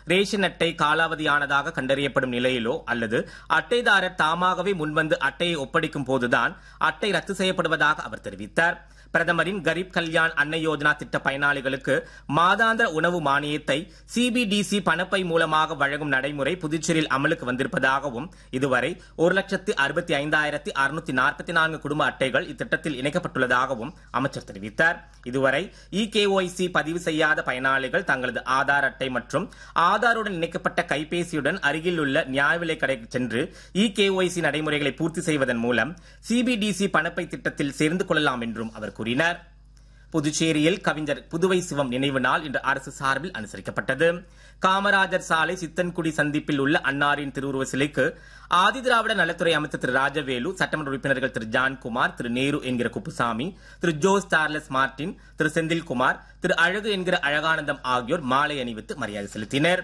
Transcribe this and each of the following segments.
ration அட்டை காலாவதியானதாக கண்டறியப்படும் நிலையிலோ அல்லது அட்டைதாரர் தாமாகவே முன்வந்து அட்டையை ஒப்படைக்கும் போதுதான் அட்டை ரத்து செய்யப்படுவதாக அவர் தெரிவித்தார் பிரதமரின் கரீப் கல்யாண் அன்னை யோஜனா திட்ட பயனாளிகளுக்கு மாதாந்திர உணவு மானியத்தை சிபிடிசி பணப்பை மூலமாக வழங்கும் நடைமுறை புதுச்சேரியில் அமலுக்கு வந்திருப்பதாகவும் இதுவரை ஒரு லட்சத்து அறுபத்தி ஐந்தாயிரத்தி அறுநூத்தி நாற்பத்தி நான்கு குடும்ப அட்டைகள் இத்திட்டத்தில் இணைக்கப்பட்டுள்ளதாகவும் அமைச்சர் தெரிவித்தார் இதுவரை இகேஒய்சி பதிவு செய்யாத பயனாளிகள் தங்களது ஆதார் அட்டை மற்றும் ஆதாருடன் இணைக்கப்பட்ட கைபேசியுடன் அருகில் உள்ள நியாய விலைக் கடைக்கு சென்று இகேஒய்சி நடைமுறைகளை பூர்த்தி செய்வதன் மூலம் சிபிடிசி பணப்பை திட்டத்தில் சேர்ந்து கொள்ளலாம் என்றும் அவர் கூறினார் புதுச்சேரியில் கவிஞர் புதுவை சிவம் நினைவு நாள் இன்று அரசு சார்பில் அனுசரிக்கப்பட்டது காமராஜர் சாலை சித்தன்குடி சந்திப்பில் உள்ள அன்னாரின் திருவுருவ சிலைக்கு ஆதிதிராவிட நலத்துறை அமைச்சர் திரு ராஜவேலு சட்டமன்ற உறுப்பினர்கள் திரு ஜான்குமார் திரு நேரு என்கிற குப்புசாமி திரு ஜோஸ் சார்லஸ் மார்டின் திரு செந்தில்குமார் திரு அழகு என்கிற அழகானந்தம் ஆகியோர் மாலை அணிவித்து மரியாதை செலுத்தினர்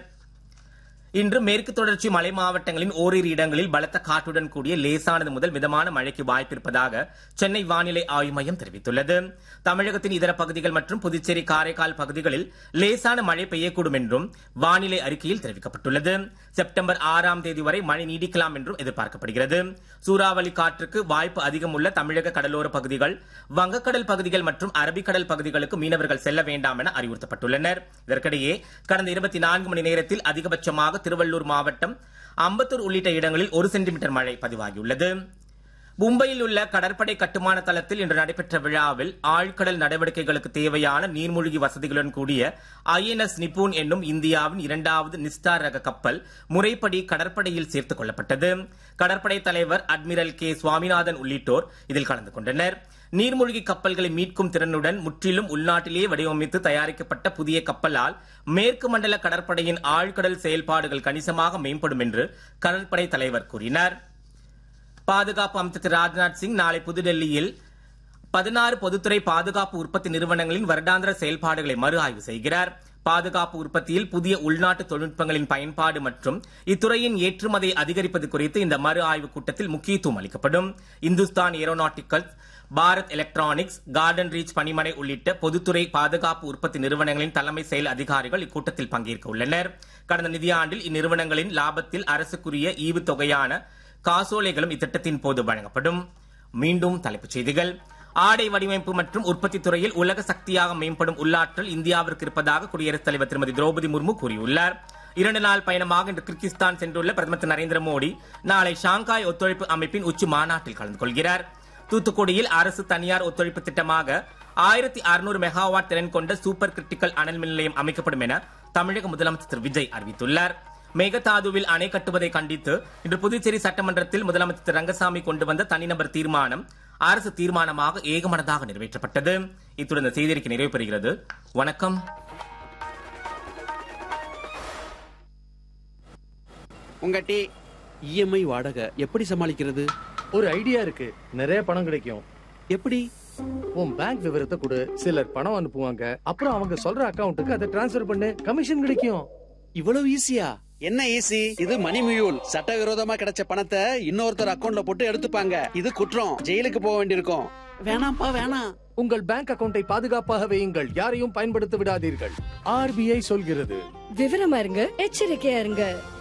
இன்று மேற்கு தொடர்ச்சி மலை மாவட்டங்களின் ஓரிரு இடங்களில் பலத்த காற்றுடன் கூடிய லேசானது முதல் மிதமான மழைக்கு வாய்ப்பிருப்பதாக சென்னை வானிலை ஆய்வு மையம் தெரிவித்துள்ளது தமிழகத்தின் இதர பகுதிகள் மற்றும் புதுச்சேரி காரைக்கால் பகுதிகளில் லேசான மழை பெய்யக்கூடும் என்றும் வானிலை அறிக்கையில் தெரிவிக்கப்பட்டுள்ளது செப்டம்பர் ஆறாம் தேதி வரை மழை நீடிக்கலாம் என்றும் எதிர்பார்க்கப்படுகிறது சூறாவளி காற்றுக்கு வாய்ப்பு அதிகம் உள்ள தமிழக கடலோர பகுதிகள் வங்கக்கடல் பகுதிகள் மற்றும் அரபிக்கடல் பகுதிகளுக்கு மீனவர்கள் செல்ல வேண்டாம் என அறிவுறுத்தப்பட்டுள்ளனர் இதற்கிடையே கடந்த இருபத்தி நான்கு மணி நேரத்தில் அதிகபட்சமாக திருவள்ளூர் மாவட்டம் அம்பத்தூர் உள்ளிட்ட இடங்களில் ஒரு சென்டிமீட்டர் மழை பதிவாகியுள்ளது மும்பையில் உள்ள கடற்படை கட்டுமான தளத்தில் இன்று நடைபெற்ற விழாவில் ஆழ்கடல் நடவடிக்கைகளுக்கு தேவையான நீர்மூழ்கி வசதிகளுடன் கூடிய ஐஎன்எஸ் நிப்பூன் என்னும் இந்தியாவின் இரண்டாவது நிஸ்டார் ரக கப்பல் முறைப்படி கடற்படையில் சேர்த்துக் கொள்ளப்பட்டது கடற்படை தலைவர் அட்மிரல் கே சுவாமிநாதன் உள்ளிட்டோர் இதில் கலந்து கொண்டனர் நீர்மூழ்கி கப்பல்களை மீட்கும் திறனுடன் முற்றிலும் உள்நாட்டிலேயே வடிவமைத்து தயாரிக்கப்பட்ட புதிய கப்பலால் மேற்கு மண்டல கடற்படையின் ஆழ்கடல் செயல்பாடுகள் கணிசமாக மேம்படும் என்று கடற்படை தலைவர் கூறினார் பாதுகாப்பு அமைச்சர் திரு ராஜ்நாத் சிங் நாளை புதுடெல்லியில் பதினாறு பொதுத்துறை பாதுகாப்பு உற்பத்தி நிறுவனங்களின் வருடாந்திர செயல்பாடுகளை மறு ஆய்வு செய்கிறார் பாதுகாப்பு உற்பத்தியில் புதிய உள்நாட்டு தொழில்நுட்பங்களின் பயன்பாடு மற்றும் இத்துறையின் ஏற்றுமதியை அதிகரிப்பது குறித்து இந்த மறு ஆய்வுக் கூட்டத்தில் முக்கியத்துவம் அளிக்கப்படும் Hindustan Aeronautics Bharat Electronics Garden Reach பணிமனை உள்ளிட்ட பொதுத்துறை பாதுகாப்பு உற்பத்தி நிறுவனங்களின் தலைமை செயல் அதிகாரிகள் இக்கூட்டத்தில் பங்கேற்க உள்ளனர் கடந்த நிதியாண்டில் இந்நிறுவனங்களின் லாபத்தில் அரசுக்குரிய ஈவுத் தொகையான காசோலைகளும் இத்திட்டத்தின் போது வழங்கப்படும் மீண்டும் தலைப்புச் செய்திகள் ஆடை வடிவமைப்பு மற்றும் உற்பத்தி துறையில் உலக சக்தியாக மேம்படும் உள்ளாற்றல் இந்தியாவிற்கு இருப்பதாக குடியரசுத் தலைவர் திருமதி திரௌபதி முர்மு கூறியுள்ளார் இரண்டு நாள் பயணமாக இன்று கிர்கிஸ்தான் சென்றுள்ள பிரதமர் திரு நரேந்திர மோடி நாளை ஷாங்காய் ஒத்துழைப்பு அமைப்பின் உச்சி மாநாட்டில் கலந்து கொள்கிறார் தூத்துக்குடியில் அரசு தனியார் ஒத்துழைப்பு திட்டமாக ஆயிரத்தி அறுநூறு மெகாவாட் திறன் கொண்ட சூப்பர் கிரிட்டிக்கல் அனல் மின் நிலையம் அமைக்கப்படும் என தமிழக முதலமைச்சர் திரு விஜய் அறிவித்துள்ளார் மேகதாதுவில் அணை கட்டுவதை கண்டித்து இன்று புதுச்சேரி சட்டமன்றத்தில் முதலமைச்சர் திரு ரங்கசாமி கொண்டு வந்த தனிநபர் தீர்மானம் அரசு தீர்மானமாக ஏகமனதாக நிறைவேற்றப்பட்டது இத்துடன் இந்த செய்தியறிக்கை நிறைவு பெறுகிறது வணக்கம் உங்க டீ இஎம்ஐ வாடகை எப்படி சமாளிக்கிறது ஒரு ஐடியா இருக்கு நிறைய பணம் கிடைக்கும் எப்படி உன் பேங்க் விவரத்தை கொடு சிலர் பணம் அனுப்புவாங்க அப்புறம் அவங்க சொல்ற அக்கவுண்ட்டுக்கு அதை டிரான்ஸ்ஃபர் பண்ணு கமிஷன் கிடைக்கும் இவ்வளவு ஈஸியா என்ன ஈஸி இது மணி மியூல் சட்டவிரோதமா கிடைச்ச பணத்தை இன்னொருத்தர் அக்கவுண்ட்ல போட்டு எடுத்துப்பாங்க இது குற்றம் ஜெயிலுக்கு போக வேண்டியிருக்கும் வேணாம்ப்பா வேணாம் உங்கள் பேங்க் அக்கவுண்டை பாதுகாப்பாக வையுங்கள் யாரையும் பயன்படுத்த விடாதீர்கள் ஆர்பிஐ சொல்கிறது விவரமா இருங்க எச்சரிக்கையா இருங்க